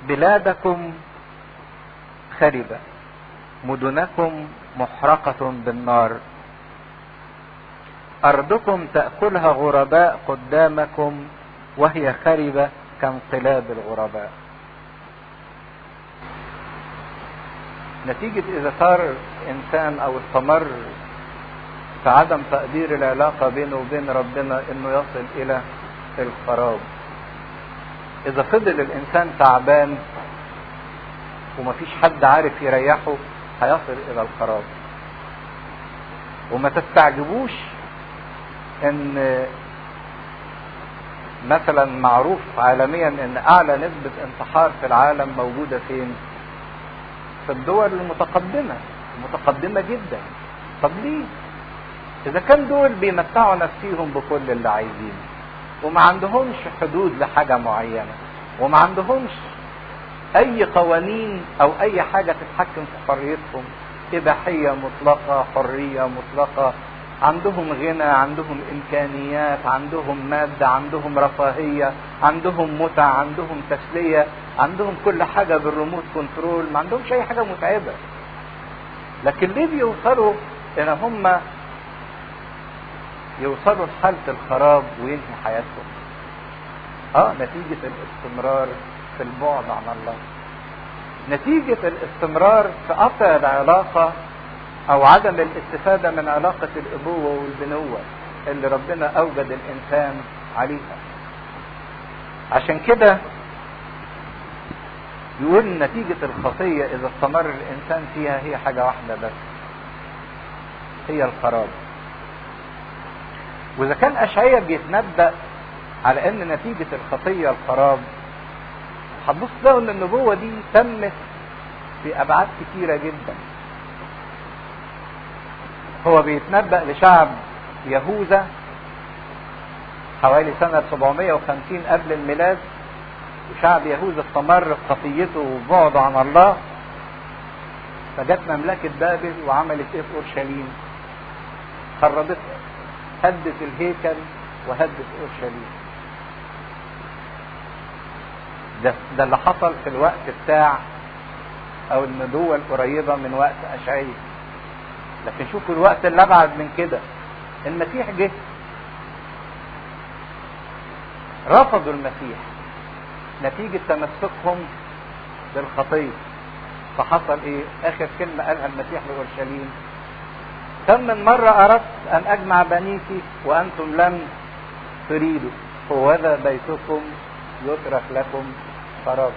بلادكم خربة مدنكم محرقة بالنار أرضكم تأكلها غرباء قدامكم وهي خربة كانقلاب الغرباء نتيجة إذا صار إنسان أو استمر في عدم تقدير العلاقة بينه وبين ربنا إنه يصل إلى الخراب إذا فضل الإنسان تعبان ومفيش حد عارف يريحه هيصل إلى الخراب وما تستعجبوش ان مثلا معروف عالميا ان اعلى نسبة انتحار في العالم موجودة فين في الدول المتقدمة متقدمة جدا طب ليه اذا كان دول بيمتعوا نفسيهم بكل اللي عايزينه وما عندهمش حدود لحاجة معينة وما عندهمش اي قوانين او اي حاجة تتحكم في حريتهم اباحية مطلقة حرية مطلقة عندهم غنى عندهم امكانيات عندهم مادة عندهم رفاهية عندهم متع عندهم تسلية عندهم كل حاجة بالريموت كنترول ما عندهمش اي حاجة متعبة لكن ليه بيوصلوا ان هم يوصلوا لحالة الخراب وينهي حياتهم اه نتيجة الاستمرار في البعد عن الله نتيجة الاستمرار في قطع العلاقة او عدم الاستفادة من علاقة الابوة والبنوة اللي ربنا اوجد الانسان عليها عشان كده يقول نتيجة الخطية اذا استمر الانسان فيها هي حاجة واحدة بس هي الخراب واذا كان اشعياء بيتنبأ على ان نتيجة الخطية الخراب هتبص تلاقوا ان النبوة دي تمت في ابعاد كتيرة جدا هو بيتنبأ لشعب يهوذا حوالي سنة 750 قبل الميلاد وشعب يهوذا استمر في خطيته وبعده عن الله فجت مملكة بابل وعملت ايه في اورشليم؟ خربتها هدت الهيكل وهدت اورشليم ده ده اللي حصل في الوقت بتاع او النبوة القريبة من وقت اشعياء لكن شوفوا الوقت اللي ابعد من كده المسيح جه رفضوا المسيح نتيجة تمسكهم بالخطية فحصل ايه اخر كلمة قالها المسيح لأورشليم كم من مرة اردت ان اجمع بنيك وانتم لم تريدوا هوذا بيتكم يترك لكم خراب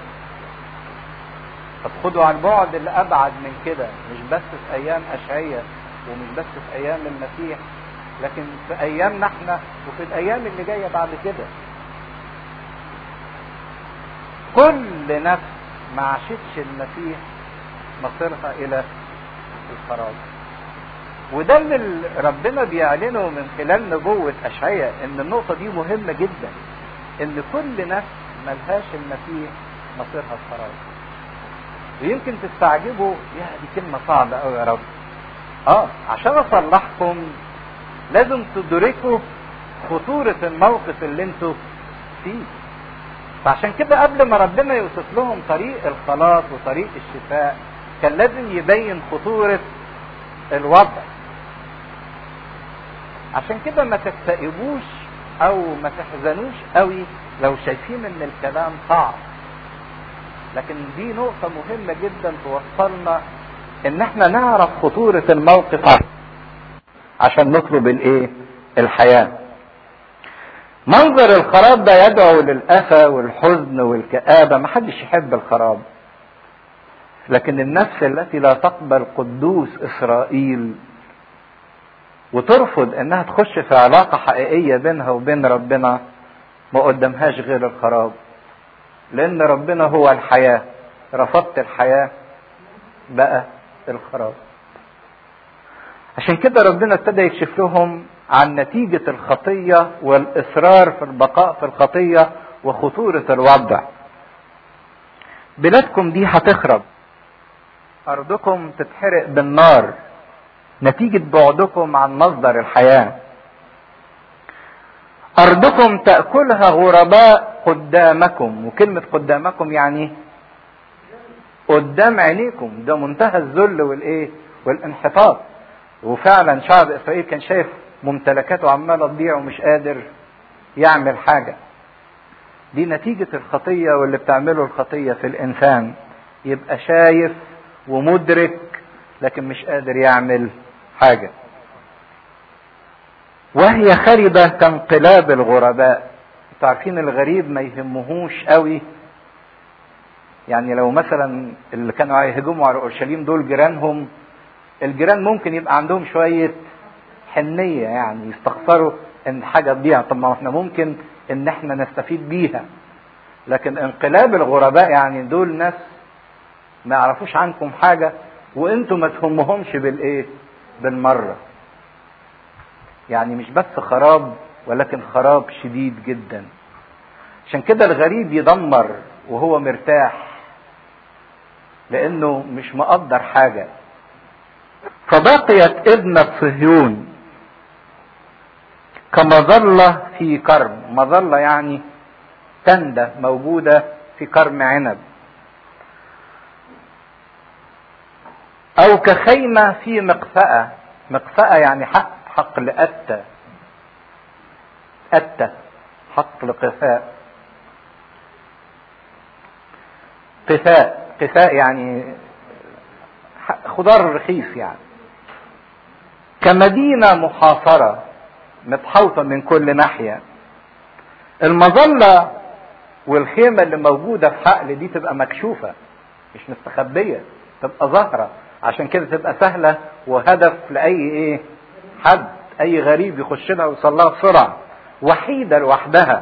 طب خدوا عن بعد اللي ابعد من كده مش بس في ايام اشعية ومش بس في ايام المسيح لكن في ايامنا احنا وفي الايام اللي جاية بعد كده كل نفس ما عاشتش المسيح مصيرها الى الخراب وده اللي ربنا بيعلنه من خلال نبوة أشعية إن النقطة دي مهمة جدا إن كل نفس ملهاش المسيح مصيرها الخراب ويمكن تستعجبوا يا دي كلمة صعبة أوي يا رب اه عشان اصلحكم لازم تدركوا خطورة الموقف اللي انتوا فيه فعشان كده قبل ما ربنا يوصف لهم طريق الخلاص وطريق الشفاء كان لازم يبين خطورة الوضع عشان كده ما تكتئبوش او ما تحزنوش قوي لو شايفين ان الكلام صعب لكن دي نقطة مهمة جدا توصلنا ان احنا نعرف خطورة الموقف عشان نطلب الايه الحياة منظر الخراب ده يدعو للأسى والحزن والكآبة محدش يحب الخراب لكن النفس التي لا تقبل قدوس إسرائيل وترفض انها تخش في علاقة حقيقية بينها وبين ربنا ما قدامهاش غير الخراب لان ربنا هو الحياة رفضت الحياة بقى الخراب عشان كده ربنا ابتدى يكشف لهم عن نتيجة الخطية والإصرار في البقاء في الخطية وخطورة الوضع بلادكم دي هتخرب أرضكم تتحرق بالنار نتيجة بعدكم عن مصدر الحياة أرضكم تأكلها غرباء قدامكم وكلمة قدامكم يعني قدام عينيكم ده منتهى الذل والايه والانحطاط وفعلا شعب اسرائيل كان شايف ممتلكاته عماله تضيع ومش قادر يعمل حاجه دي نتيجة الخطية واللي بتعمله الخطية في الإنسان يبقى شايف ومدرك لكن مش قادر يعمل حاجة وهي خربة كانقلاب الغرباء انتوا عارفين الغريب ما يهمهوش قوي يعني لو مثلا اللي كانوا هيهجموا على اورشليم دول جيرانهم الجيران ممكن يبقى عندهم شويه حنيه يعني يستخسروا ان حاجه تضيع طب ما احنا ممكن ان احنا نستفيد بيها لكن انقلاب الغرباء يعني دول ناس ما يعرفوش عنكم حاجه وانتم ما تهمهمش بالايه بالمره يعني مش بس خراب ولكن خراب شديد جدا عشان كده الغريب يدمر وهو مرتاح لانه مش مقدر حاجه فبقيت ابنة صهيون كمظلة في كرم مظلة يعني تندة موجودة في كرم عنب أو كخيمة في مقفأة مقفأة يعني حق حقل أتى أتى حقل قفاء قفاء قفاء يعني خضار رخيص يعني كمدينة محاصرة متحوطة من كل ناحية المظلة والخيمة اللي موجودة في حقل دي تبقى مكشوفة مش مستخبية تبقى ظاهرة عشان كده تبقى سهلة وهدف لأي إيه حد أي غريب يخش لها ويوصل لها بسرعة وحيدة لوحدها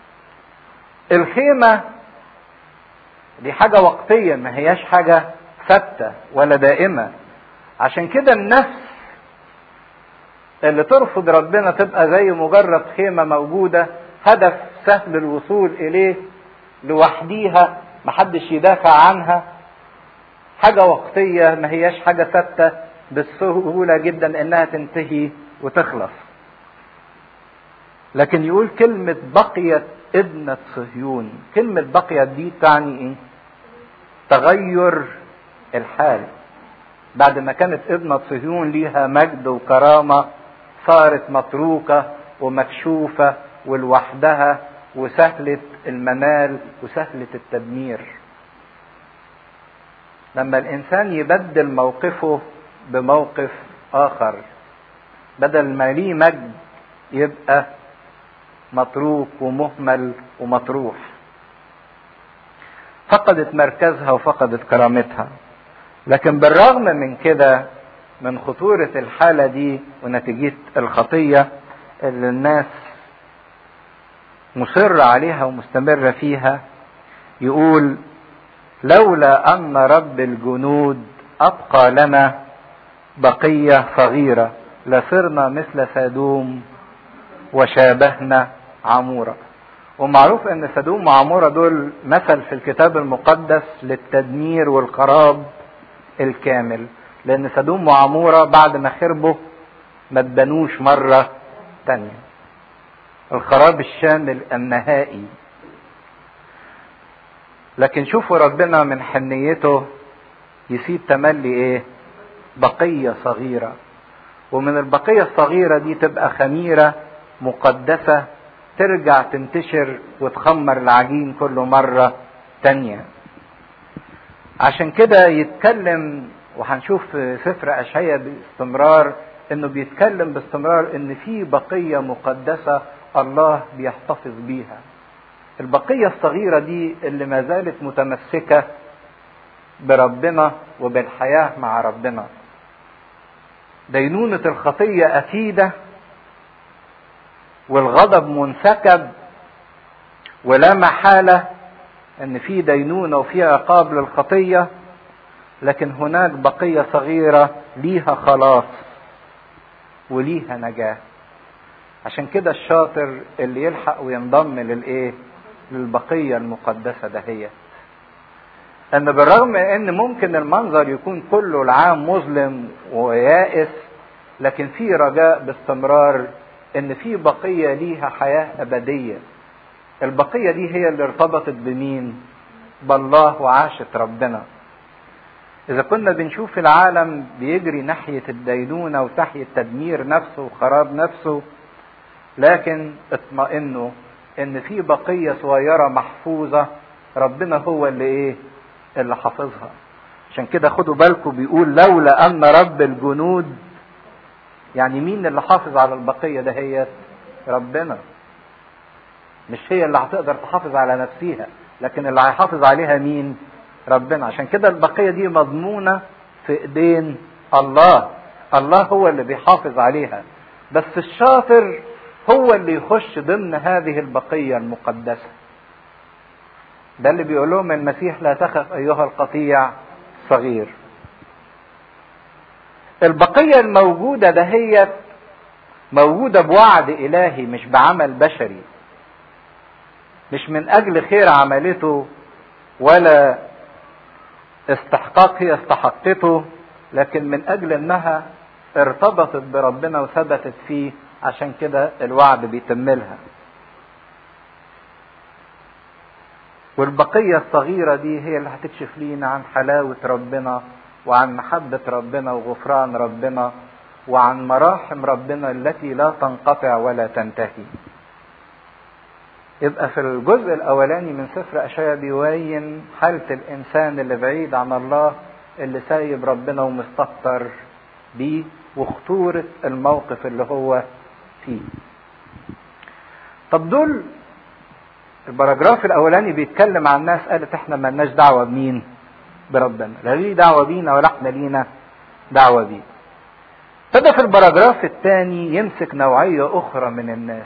الخيمة دي حاجة وقتية ما هياش حاجة ثابتة ولا دائمة عشان كده النفس اللي ترفض ربنا تبقى زي مجرد خيمة موجودة هدف سهل الوصول إليه لوحديها محدش يدافع عنها حاجة وقتية ما هياش حاجة ثابتة بالسهولة جدا إنها تنتهي وتخلص لكن يقول كلمة بقيت ابنة صهيون كلمة بقيت دي تعني ايه تغير الحال بعد ما كانت ابنة صهيون ليها مجد وكرامة صارت متروكة ومكشوفة ولوحدها وسهلة المنال وسهلة التدمير لما الإنسان يبدل موقفه بموقف آخر بدل ما ليه مجد يبقى متروك ومهمل ومطروح فقدت مركزها وفقدت كرامتها لكن بالرغم من كده من خطورة الحالة دي ونتيجة الخطية اللي الناس مصر عليها ومستمرة فيها يقول لولا أن رب الجنود أبقى لنا بقية صغيرة لصرنا مثل سادوم وشابهنا عمورة ومعروف ان سدوم وعمورة دول مثل في الكتاب المقدس للتدمير والخراب الكامل لان سدوم وعمورة بعد ما خربوا ما اتبنوش مرة تانية الخراب الشامل النهائي لكن شوفوا ربنا من حنيته يسيب تملي ايه بقية صغيرة ومن البقية الصغيرة دي تبقى خميرة مقدسة ترجع تنتشر وتخمر العجين كل مرة تانية عشان كده يتكلم وهنشوف في سفر أشعية باستمرار انه بيتكلم باستمرار ان في بقية مقدسة الله بيحتفظ بيها البقية الصغيرة دي اللي ما زالت متمسكة بربنا وبالحياة مع ربنا دينونة الخطية أكيدة والغضب منسكب ولا محالة ان في دينونة وفي عقاب للخطية لكن هناك بقية صغيرة ليها خلاص وليها نجاة عشان كده الشاطر اللي يلحق وينضم للايه للبقية المقدسة دهية ان بالرغم ان ممكن المنظر يكون كله العام مظلم ويائس لكن في رجاء باستمرار ان في بقيه ليها حياه ابديه البقيه دي هي اللي ارتبطت بمين بالله وعاشت ربنا إذا كنا بنشوف العالم بيجري ناحية الدينونة وناحية تدمير نفسه وخراب نفسه لكن اطمئنوا إن في بقية صغيرة محفوظة ربنا هو اللي إيه؟ اللي حافظها. عشان كده خدوا بالكم بيقول لولا أن رب الجنود يعني مين اللي حافظ على البقية ده هي ربنا مش هي اللي هتقدر تحافظ على نفسها لكن اللي هيحافظ عليها مين ربنا عشان كده البقية دي مضمونة في ايدين الله الله هو اللي بيحافظ عليها بس الشاطر هو اللي يخش ضمن هذه البقية المقدسة ده اللي بيقول لهم المسيح لا تخف ايها القطيع صغير البقية الموجودة دهيت موجودة بوعد إلهي مش بعمل بشري مش من أجل خير عملته ولا استحقاق هي استحقته لكن من أجل إنها ارتبطت بربنا وثبتت فيه عشان كده الوعد بيتملها والبقية الصغيرة دي هي اللي هتكشف لينا عن حلاوة ربنا وعن محبة ربنا وغفران ربنا وعن مراحم ربنا التي لا تنقطع ولا تنتهي يبقى في الجزء الاولاني من سفر اشعياء بيبين حالة الانسان اللي بعيد عن الله اللي سايب ربنا ومستهتر بيه وخطورة الموقف اللي هو فيه طب دول البراجراف الاولاني بيتكلم عن ناس قالت احنا ملناش دعوة بمين بربنا لا ليه دعوة بينا ولا احنا لينا دعوة بيه ابتدى في البراجراف الثاني يمسك نوعية أخرى من الناس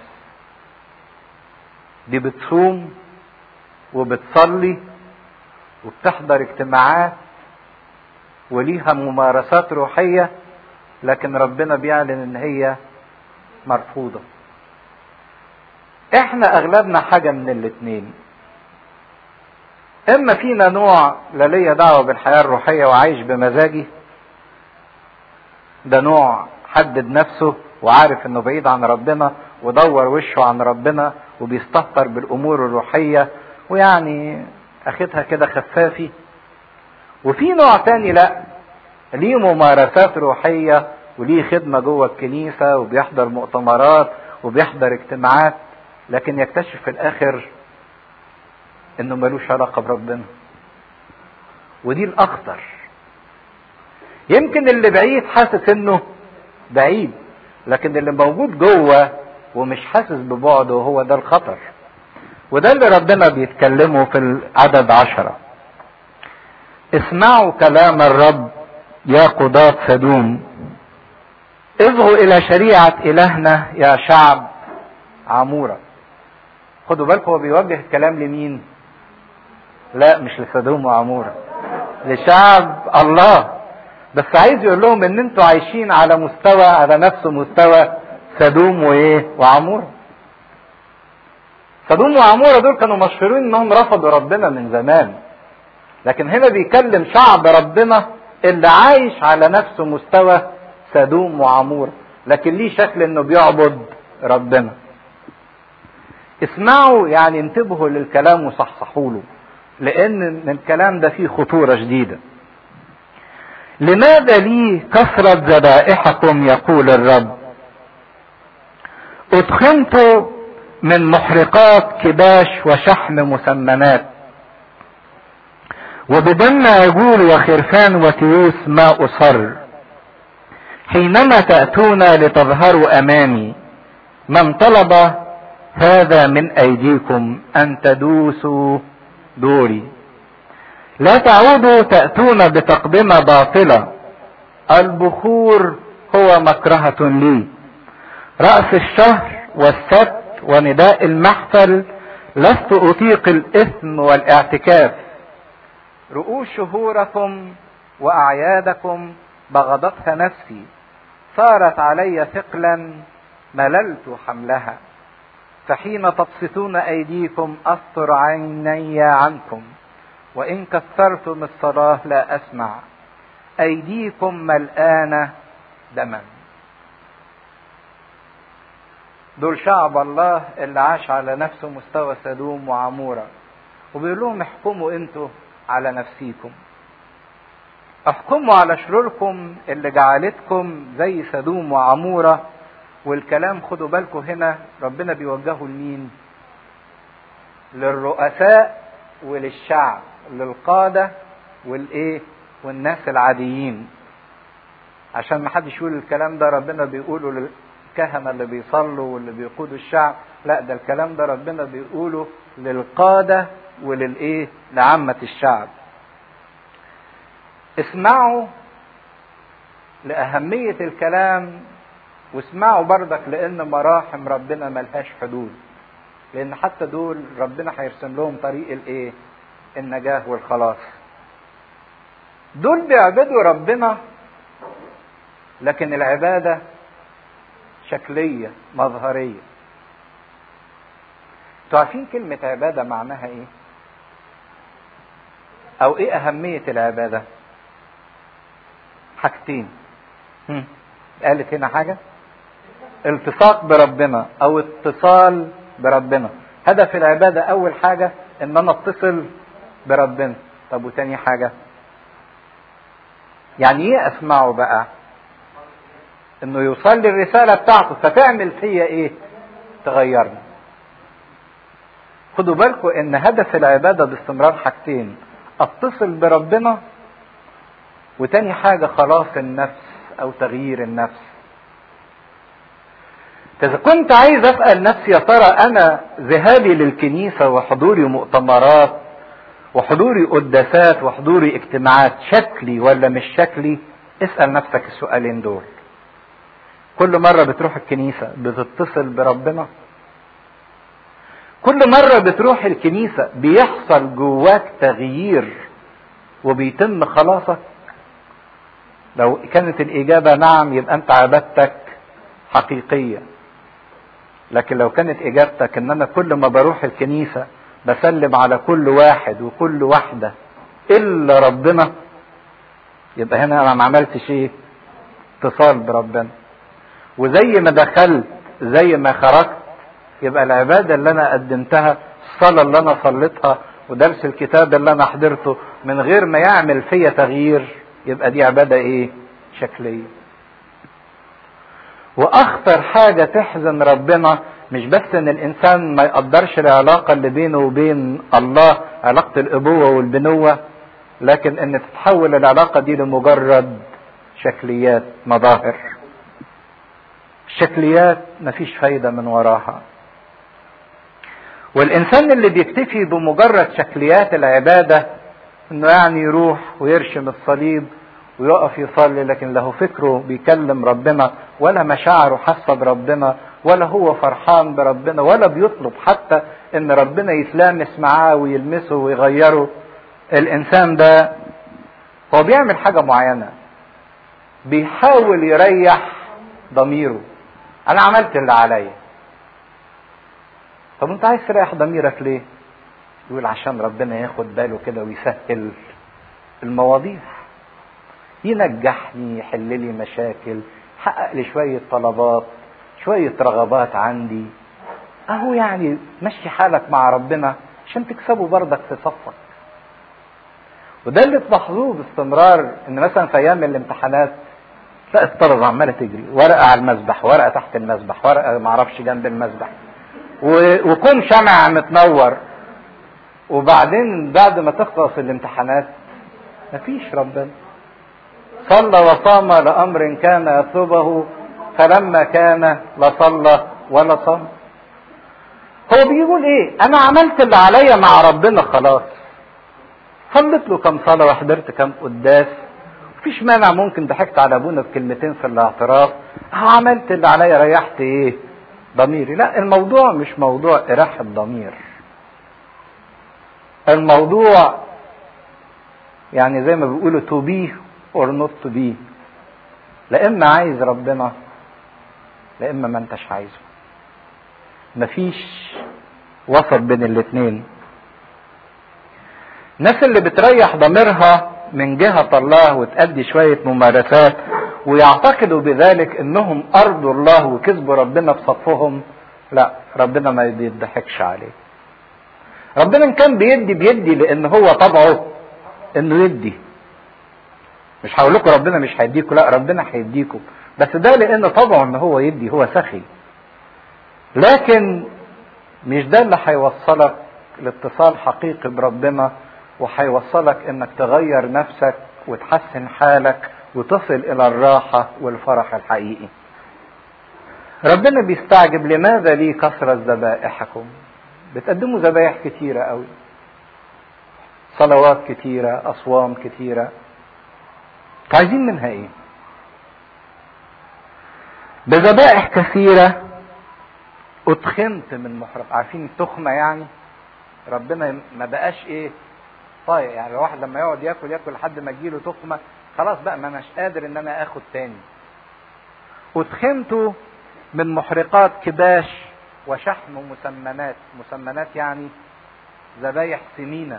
دي بتصوم وبتصلي وبتحضر اجتماعات وليها ممارسات روحية لكن ربنا بيعلن ان هي مرفوضة احنا اغلبنا حاجة من الاتنين اما فينا نوع لا ليا دعوة بالحياة الروحية وعايش بمزاجي ده نوع حدد نفسه وعارف انه بعيد عن ربنا ودور وشه عن ربنا وبيستهتر بالامور الروحيه ويعني اخدها كده خفافي وفي نوع تاني لا ليه ممارسات روحيه وليه خدمه جوه الكنيسه وبيحضر مؤتمرات وبيحضر اجتماعات لكن يكتشف في الاخر انه ملوش علاقه بربنا ودي الاخطر يمكن اللي بعيد حاسس انه بعيد لكن اللي موجود جوه ومش حاسس ببعده هو ده الخطر وده اللي ربنا بيتكلمه في العدد عشرة اسمعوا كلام الرب يا قضاة سدوم اصغوا الى شريعة الهنا يا شعب عمورة خدوا بالكم هو بيوجه الكلام لمين لا مش لسدوم وعمورة لشعب الله بس عايز يقول لهم ان انتوا عايشين على مستوى على نفس مستوى سدوم وايه وعمورة سدوم وعمورة دول كانوا مشهورين انهم رفضوا ربنا من زمان لكن هنا بيكلم شعب ربنا اللي عايش على نفس مستوى سدوم وعمورة لكن ليه شكل انه بيعبد ربنا اسمعوا يعني انتبهوا للكلام وصحصحوا له لان الكلام ده فيه خطورة شديدة لماذا لي كثرة ذبائحكم يقول الرب ادخنت من محرقات كباش وشحم مسمنات وبدم عجول وخرفان وتيوس ما أصر حينما تأتون لتظهروا أمامي من طلب هذا من أيديكم أن تدوسوا دوري لا تعودوا تأتون بتقدمة باطلة البخور هو مكرهة لي رأس الشهر والسبت ونداء المحفل لست أطيق الإثم والاعتكاف رؤوس شهوركم وأعيادكم بغضتها نفسي صارت علي ثقلا مللت حملها فحين تبسطون أيديكم أستر عيني عنكم وإن كثرتم الصلاة لا أسمع أيديكم ملآنة دما دول شعب الله اللي عاش على نفسه مستوى سدوم وعمورة وبيقول لهم احكموا انتوا على نفسيكم احكموا على شروركم اللي جعلتكم زي سدوم وعمورة والكلام خدوا بالكم هنا ربنا بيوجهه لمين للرؤساء وللشعب للقادة والايه والناس العاديين عشان ما حدش يقول الكلام ده ربنا بيقوله للكهنة اللي بيصلوا واللي بيقودوا الشعب لا ده الكلام ده ربنا بيقوله للقادة وللايه لعامة الشعب اسمعوا لأهمية الكلام واسمعوا بردك لأن مراحم ربنا ملهاش حدود لأن حتى دول ربنا هيرسم لهم طريق الإيه؟ النجاة والخلاص. دول بيعبدوا ربنا لكن العبادة شكلية مظهرية. انتوا عارفين كلمة عبادة معناها إيه؟ أو إيه أهمية العبادة؟ حاجتين هم. قالت هنا حاجة التصاق بربنا او اتصال بربنا هدف العبادة اول حاجة ان انا اتصل بربنا طب وتاني حاجة يعني ايه اسمعه بقى انه يوصل لي الرسالة بتاعته فتعمل فيا ايه تغيرني خدوا بالكم ان هدف العبادة باستمرار حاجتين اتصل بربنا وتاني حاجة خلاص النفس أو تغيير النفس. إذا كنت عايز أسأل نفسي يا ترى أنا ذهابي للكنيسة وحضوري مؤتمرات وحضوري قداسات وحضوري اجتماعات شكلي ولا مش شكلي؟ اسأل نفسك السؤالين دول. كل مرة بتروح الكنيسة بتتصل بربنا؟ كل مرة بتروح الكنيسة بيحصل جواك تغيير وبيتم خلاصك؟ لو كانت الإجابة نعم يبقى أنت عبادتك حقيقية لكن لو كانت إجابتك إن أنا كل ما بروح الكنيسة بسلم على كل واحد وكل واحدة إلا ربنا يبقى هنا أنا ما عملتش إيه؟ اتصال بربنا وزي ما دخلت زي ما خرجت يبقى العبادة اللي أنا قدمتها الصلاة اللي أنا صليتها ودرس الكتاب اللي أنا حضرته من غير ما يعمل فيا تغيير يبقى دي عبادة ايه شكلية واخطر حاجة تحزن ربنا مش بس ان الانسان ما يقدرش العلاقة اللي بينه وبين الله علاقة الابوة والبنوة لكن ان تتحول العلاقة دي لمجرد شكليات مظاهر الشكليات مفيش فايدة من وراها والانسان اللي بيكتفي بمجرد شكليات العبادة انه يعني يروح ويرشم الصليب ويقف يصلي لكن له فكره بيكلم ربنا ولا مشاعره حاسه بربنا ولا هو فرحان بربنا ولا بيطلب حتى ان ربنا يتلامس معاه ويلمسه ويغيره الانسان ده هو بيعمل حاجه معينه بيحاول يريح ضميره انا عملت اللي عليا طب انت عايز تريح ضميرك ليه يقول عشان ربنا ياخد باله كده ويسهل المواضيع ينجحني يحل لي مشاكل يحقق لي شوية طلبات شوية رغبات عندي اهو يعني مشي حالك مع ربنا عشان تكسبه برضك في صفك وده اللي تلاحظوه باستمرار ان مثلا في ايام الامتحانات تلاقي الطلبة عمالة تجري ورقة على المسبح ورقة تحت المسبح ورقة معرفش جنب المسبح وكون شمع متنور وبعدين بعد ما تخلص الامتحانات مفيش ربنا صلى وصام لأمر كان يطلبه فلما كان لا صلى ولا صام هو بيقول ايه انا عملت اللي عليا مع ربنا خلاص صليت له كم صلاة وحضرت كم قداس مفيش مانع ممكن ضحكت على ابونا بكلمتين في الاعتراف اه عملت اللي عليا ريحت ايه ضميري لا الموضوع مش موضوع إراحة الضمير الموضوع يعني زي ما بيقولوا to be or not to be لا إما عايز ربنا لا إما ما أنتش عايزه مفيش وسط بين الاتنين الناس اللي بتريح ضميرها من جهة الله وتأدي شوية ممارسات ويعتقدوا بذلك انهم ارضوا الله وكسبوا ربنا في صفهم لا ربنا ما بيضحكش عليه ربنا ان كان بيدي بيدي لان هو طبعه انه يدي مش هقول لكم ربنا مش هيديكم لا ربنا هيديكم بس ده لان طبعه ان هو يدي هو سخي لكن مش ده اللي هيوصلك لاتصال حقيقي بربنا وهيوصلك انك تغير نفسك وتحسن حالك وتصل الى الراحة والفرح الحقيقي ربنا بيستعجب لماذا لي كثرة ذبائحكم بتقدموا ذبائح كتيرة قوي صلوات كتيرة أصوام كتيرة عايزين منها ايه بذبائح كثيرة اتخنت من محرق عارفين التخمة يعني ربنا ما بقاش ايه طيب يعني الواحد لما يقعد ياكل ياكل لحد ما تجيله تخمة خلاص بقى ما اناش قادر ان انا اخد تاني اتخنت من محرقات كباش وشحم مسمنات مسمنات يعني ذبايح سمينة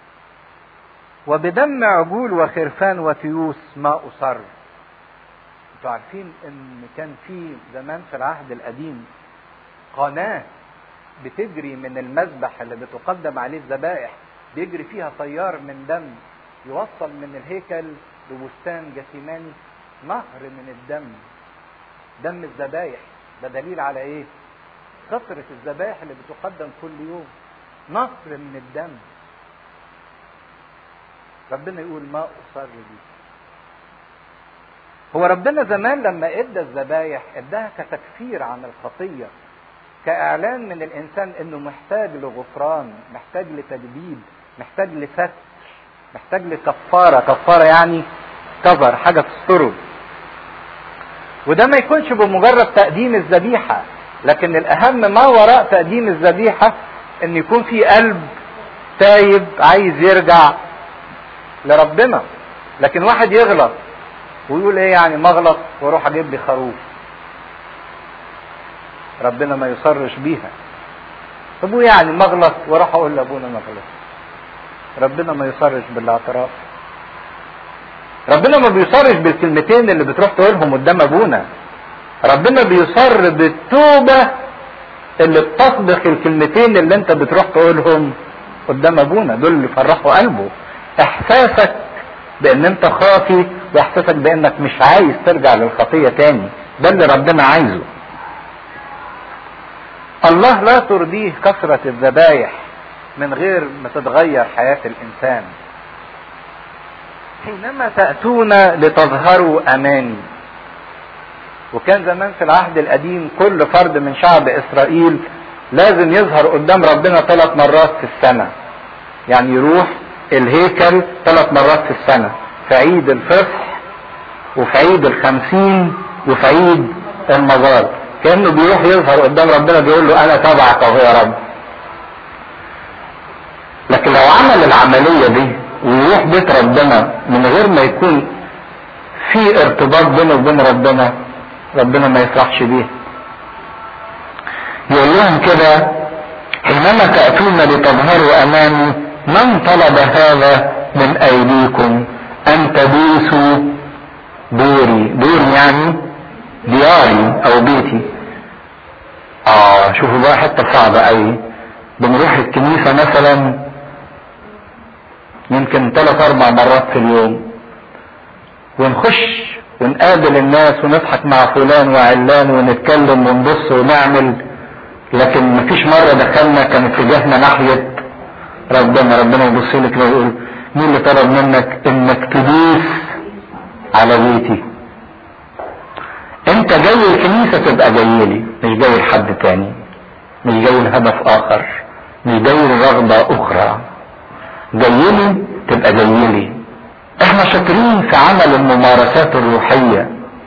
وبدم عجول وخرفان وتيوس ما أصر انتوا عارفين ان كان في زمان في العهد القديم قناة بتجري من المذبح اللي بتقدم عليه الذبائح بيجري فيها تيار من دم يوصل من الهيكل لبستان جثيماني نهر من الدم دم الذبايح ده دليل على ايه كثرة الذبائح اللي بتقدم كل يوم نهر من الدم ربنا يقول ما أصر بي هو ربنا زمان لما ادى الذبايح اداها كتكفير عن الخطية كاعلان من الانسان انه محتاج لغفران محتاج لتجديد محتاج لستر محتاج لكفارة كفارة يعني كفر حاجة تستره وده ما يكونش بمجرد تقديم الذبيحة لكن الأهم ما وراء تقديم الذبيحة إن يكون في قلب تايب عايز يرجع لربنا لكن واحد يغلط ويقول ايه يعني ما اغلط واروح اجيب لي خروف ربنا ما يصرش بيها طب يعني ما اغلط واروح اقول لابونا ما غلط ربنا ما يصرش بالاعتراف ربنا ما بيصرش بالكلمتين اللي بتروح تقولهم قدام ابونا ربنا بيصر بالتوبة اللي بتسبق الكلمتين اللي انت بتروح تقولهم قدام ابونا دول اللي فرحوا قلبه احساسك بان انت خاطي واحساسك بانك مش عايز ترجع للخطية تاني ده اللي ربنا عايزه الله لا ترضيه كثرة الذبايح من غير ما تتغير حياة الانسان حينما تأتون لتظهروا اماني وكان زمان في العهد القديم كل فرد من شعب اسرائيل لازم يظهر قدام ربنا ثلاث مرات في السنة يعني يروح الهيكل ثلاث مرات في السنة في عيد الفصح وفي عيد الخمسين وفي عيد المزار كأنه بيروح يظهر قدام ربنا بيقول له أنا تبعك أهو يا رب لكن لو عمل العملية دي ويروح بيت ربنا من غير ما يكون في ارتباط بينه وبين ربنا ربنا ما يفرحش بيه يقول لهم كده حينما تأتون لتظهروا أمامي من طلب هذا من أيديكم أن تدوسوا دوري دور يعني دياري أو بيتي آه شوفوا بقى حتة صعبة أوي بنروح الكنيسة مثلا يمكن ثلاث أربع مرات في اليوم ونخش ونقابل الناس ونضحك مع فلان وعلان ونتكلم ونبص ونعمل لكن مفيش مرة دخلنا كان اتجاهنا ناحية ربنا ربنا يبص لك ويقول مين اللي طلب منك انك تدوس على بيتي انت جاي الكنيسة تبقى جاي لي مش جاي لحد تاني مش جاي لهدف اخر مش جاي لرغبة اخرى جاي لي تبقى جاي لي احنا شاطرين في عمل الممارسات الروحية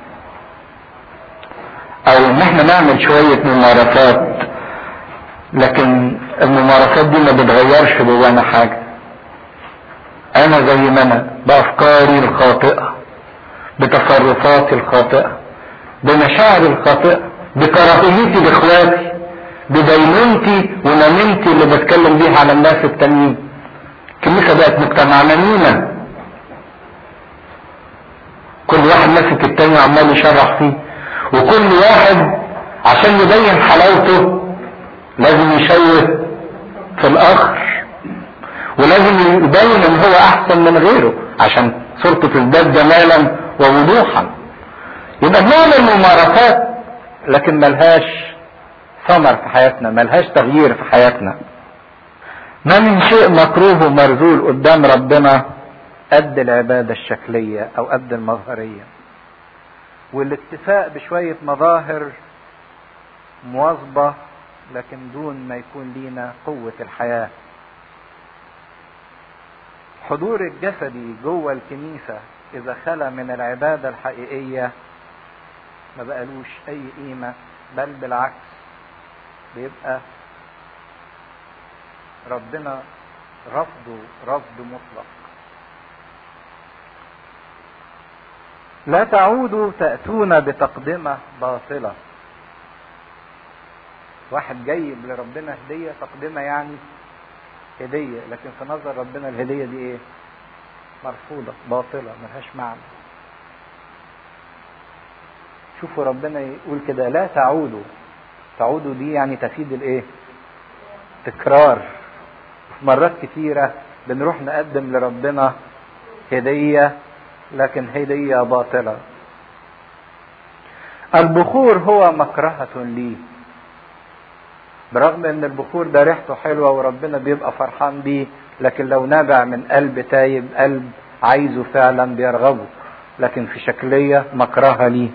او ان احنا نعمل شوية ممارسات لكن الممارسات دي ما بتغيرش جوانا حاجة انا زي ما انا بافكاري الخاطئة بتصرفاتي الخاطئة بمشاعري الخاطئة بكراهيتي لاخواتي بدينونتي ونميمتي اللي بتكلم بيها على الناس التانيين الكنيسة بقت مجتمع نميمة كل واحد ماسك التاني وعمال يشرح فيه وكل واحد عشان يبين حلاوته لازم يشوه في الاخر ولازم يبين ان هو احسن من غيره عشان صورته تزداد جمالا ووضوحا يبقى بنعمل ممارسات لكن ملهاش ثمر في حياتنا ملهاش تغيير في حياتنا ما من شيء مكروه ومرذول قدام ربنا قد العبادة الشكلية أو قد المظهرية والاكتفاء بشوية مظاهر مواظبة لكن دون ما يكون لينا قوة الحياة حضور الجسدي جوه الكنيسة إذا خلى من العبادة الحقيقية ما بقالوش أي قيمة بل بالعكس بيبقى ربنا رفضه رفض مطلق لا تعودوا تأتون بتقدمة باطلة واحد جايب لربنا هدية تقدمة يعني هدية لكن في نظر ربنا الهدية دي ايه مرفوضة باطلة ملهاش معنى شوفوا ربنا يقول كده لا تعودوا تعودوا دي يعني تفيد الايه تكرار مرات كتيرة بنروح نقدم لربنا هدية لكن هدية باطلة البخور هو مكرهة لي برغم ان البخور ده ريحته حلوة وربنا بيبقى فرحان بيه لكن لو نابع من قلب تايب قلب عايزه فعلا بيرغبه لكن في شكلية مكرهة ليه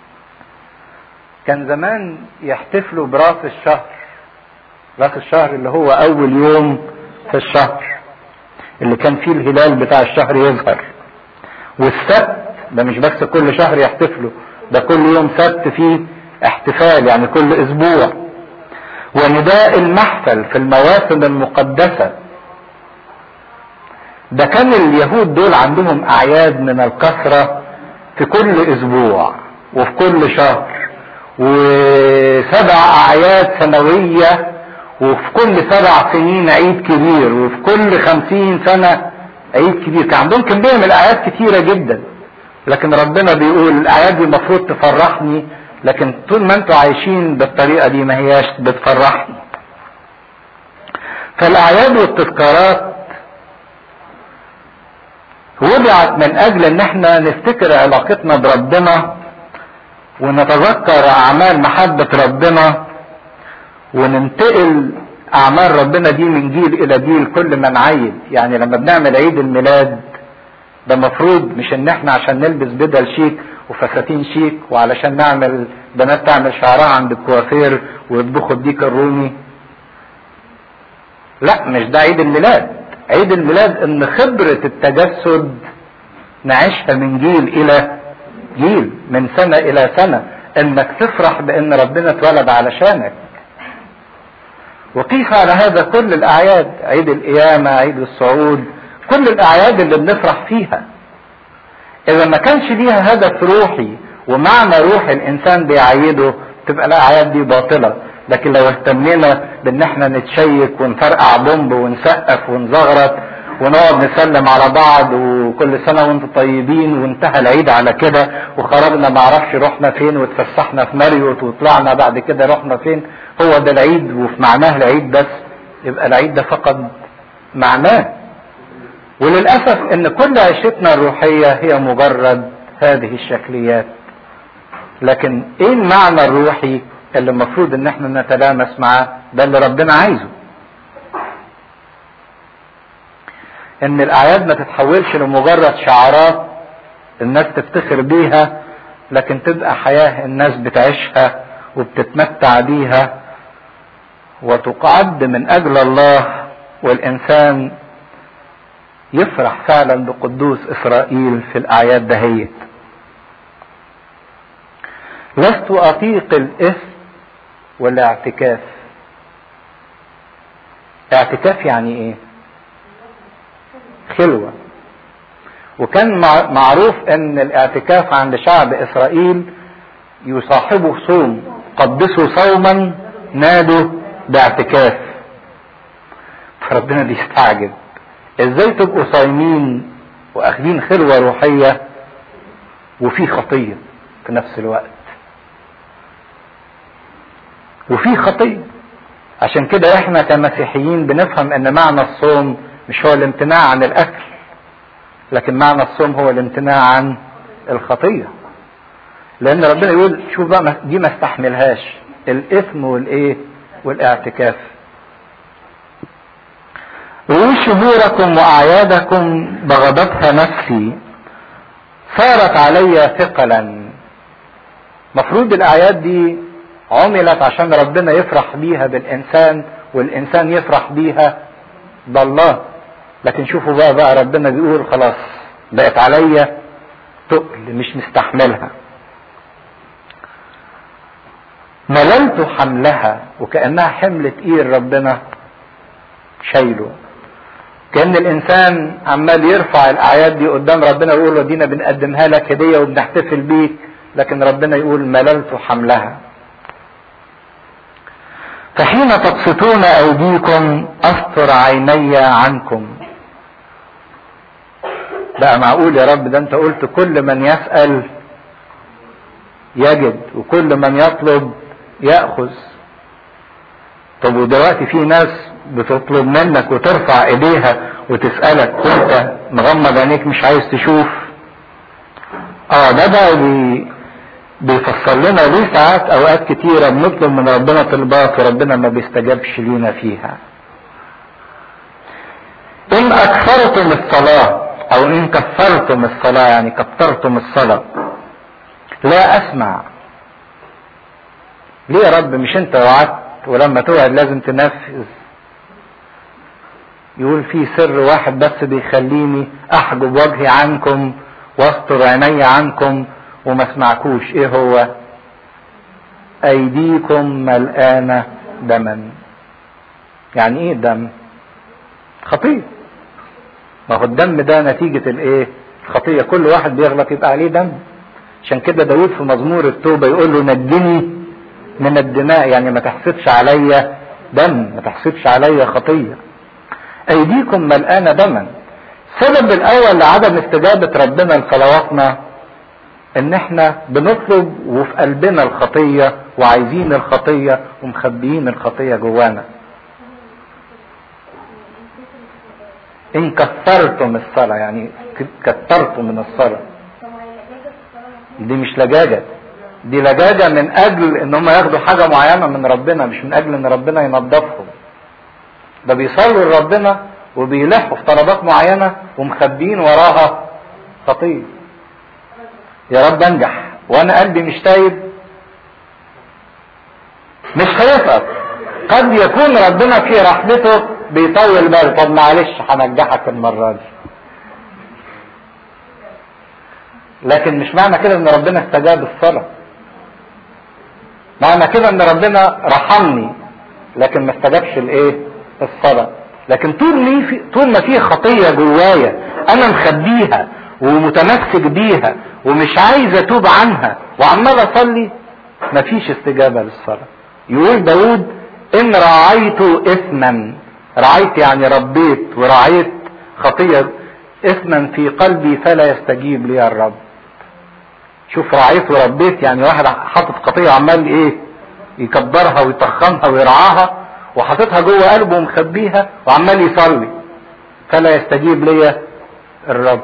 كان زمان يحتفلوا براس الشهر راس الشهر اللي هو اول يوم في الشهر اللي كان فيه الهلال بتاع الشهر يظهر والسبت ده مش بس كل شهر يحتفلوا ده كل يوم سبت فيه احتفال يعني كل اسبوع ونداء المحفل في المواسم المقدسة ده كان اليهود دول عندهم اعياد من الكثرة في كل اسبوع وفي كل شهر وسبع اعياد سنوية وفي كل سبع سنين عيد كبير وفي كل خمسين سنة عيد كبير كان عندهم كمية من الاعياد كتيرة جدا لكن ربنا بيقول الاعياد دي المفروض تفرحني لكن طول ما انتوا عايشين بالطريقة دي ما هياش بتفرحني فالاعياد والتذكارات وضعت من اجل ان احنا نفتكر علاقتنا بربنا ونتذكر اعمال محبة ربنا وننتقل اعمال ربنا دي من جيل الى جيل كل ما نعيد يعني لما بنعمل عيد الميلاد ده مفروض مش ان احنا عشان نلبس بدل شيك وفساتين شيك وعلشان نعمل بنات تعمل شعرها عند الكوافير ويطبخوا الديك الرومي لا مش ده عيد الميلاد عيد الميلاد ان خبرة التجسد نعيشها من جيل الى جيل من سنة الى سنة انك تفرح بان ربنا اتولد علشانك وقيس على هذا كل الاعياد عيد القيامة عيد الصعود كل الاعياد اللي بنفرح فيها اذا ما كانش ليها هدف روحي ومعنى روحي الانسان بيعيده تبقى الاعياد دي باطلة لكن لو اهتمينا بان احنا نتشيك ونفرقع بومب ونسقف ونزغرط ونقعد نسلم على بعض وكل سنة وانتم طيبين وانتهى العيد على كده وخرجنا معرفش رحنا فين واتفسحنا في ماريوت وطلعنا بعد كده رحنا فين هو ده العيد وفي معناه العيد بس يبقى العيد ده فقد معناه وللأسف ان كل عيشتنا الروحية هي مجرد هذه الشكليات لكن ايه المعنى الروحي اللي المفروض ان احنا نتلامس معاه ده اللي ربنا عايزه ان الاعياد ما تتحولش لمجرد شعارات الناس تفتخر بيها لكن تبقى حياة الناس بتعيشها وبتتمتع بيها وتقعد من اجل الله والانسان يفرح فعلا بقدوس اسرائيل في الاعياد دهيت لست اطيق الاثم والاعتكاف اعتكاف يعني ايه خلوة وكان معروف ان الاعتكاف عند شعب اسرائيل يصاحبه صوم قدسوا صوما نادوا باعتكاف فربنا بيستعجب ازاي تبقوا صايمين واخدين خلوة روحية وفي خطية في نفس الوقت وفي خطية عشان كده احنا كمسيحيين بنفهم ان معنى الصوم مش هو الامتناع عن الاكل لكن معنى الصوم هو الامتناع عن الخطيه لان ربنا يقول شوف بقى دي ما استحملهاش الاثم والايه والاعتكاف قولوا شهوركم واعيادكم بغضتها نفسي صارت علي ثقلا مفروض الاعياد دي عملت عشان ربنا يفرح بيها بالانسان والانسان يفرح بيها بالله لكن شوفوا بقى بقى ربنا بيقول خلاص بقت عليا تقل مش مستحملها مللت حملها وكأنها حمل تقيل ربنا شايله كأن الإنسان عمال يرفع الأعياد دي قدام ربنا ويقول له دينا بنقدمها لك هدية وبنحتفل بيك لكن ربنا يقول مللت حملها فحين تبسطون أيديكم أستر عيني عنكم بقى معقول يا رب ده انت قلت كل من يسأل يجد وكل من يطلب يأخذ طب ودلوقتي في ناس بتطلب منك وترفع ايديها وتسألك وانت مغمض عينيك مش عايز تشوف اه ده بقى بي بيفسر لنا ليه ساعات اوقات كتيرة بنطلب من ربنا طلبات وربنا ما بيستجابش لينا فيها ان اكثرتم الصلاة او ان كثرتم الصلاة يعني كثرتم الصلاة لا اسمع ليه يا رب مش انت وعدت ولما توعد لازم تنفذ يقول في سر واحد بس بيخليني احجب وجهي عنكم واستر عيني عنكم وما اسمعكوش ايه هو ايديكم ملآنة دما يعني ايه دم خطية ما هو الدم ده نتيجة الايه الخطية كل واحد بيغلط يبقى عليه دم عشان كده داود في مزمور التوبة يقول له نجني من الدماء يعني ما تحسبش عليا دم ما تحسبش عليا خطية ايديكم ملآنة دما السبب الاول لعدم استجابة ربنا لصلواتنا ان احنا بنطلب وفي قلبنا الخطية وعايزين الخطية ومخبيين الخطية جوانا ان كثرتم الصلاة يعني كثرتم من الصلاة دي مش لجاجة دي لجاجة من اجل ان هم ياخدوا حاجة معينة من ربنا مش من اجل ان ربنا ينظفهم ده بيصلوا لربنا وبيلحوا في طلبات معينة ومخبيين وراها خطية يا رب انجح وانا قلبي مش تايب مش هيسقط قد يكون ربنا في رحمته بيطول باله طب معلش هنجحك المرة دي لكن مش معنى كده ان ربنا استجاب الصلاة معنى كده ان ربنا رحمني لكن ما استجابش الايه الصلاة لكن طول ما في طول ما في خطية جوايا انا مخبيها ومتمسك بيها ومش عايز اتوب عنها وعمال اصلي مفيش استجابة للصلاة يقول داود ان رعيت اثما رعيت يعني ربيت ورعيت خطية اثما في قلبي فلا يستجيب لي الرب شوف رعيت وربيت يعني واحد حاطط خطية عمال ايه يكبرها ويطخنها ويرعاها وحاططها جوه قلبه ومخبيها وعمال يصلي فلا يستجيب لي الرب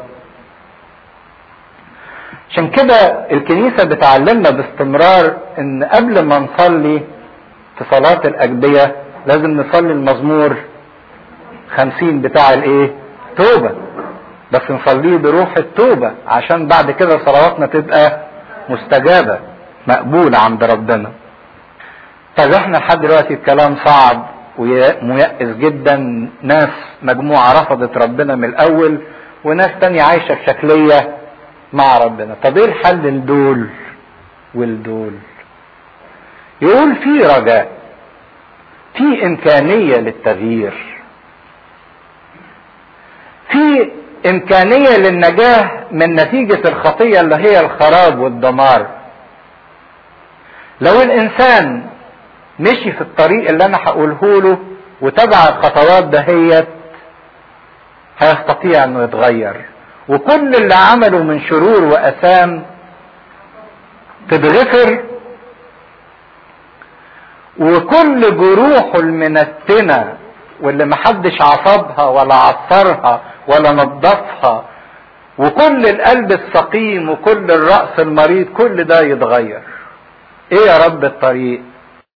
عشان كده الكنيسة بتعلمنا باستمرار ان قبل ما نصلي في صلاة الأجبية لازم نصلي المزمور خمسين بتاع الايه توبة بس نصليه بروح التوبة عشان بعد كده صلواتنا تبقى مستجابة مقبولة عند ربنا طيب احنا لحد دلوقتي الكلام صعب وميأس جدا ناس مجموعة رفضت ربنا من الأول وناس تانية عايشة بشكلية مع ربنا طب ايه الحل لدول والدول يقول في رجاء في امكانية للتغيير في امكانية للنجاة من نتيجة الخطية اللي هي الخراب والدمار لو الانسان مشي في الطريق اللي انا هقوله له وتبع الخطوات دهيت هيستطيع انه يتغير وكل اللي عمله من شرور واثام تتغفر وكل جروحه المنتنة واللي محدش عصبها ولا عصرها ولا نظفها وكل القلب السقيم وكل الرأس المريض كل ده يتغير ايه يا رب الطريق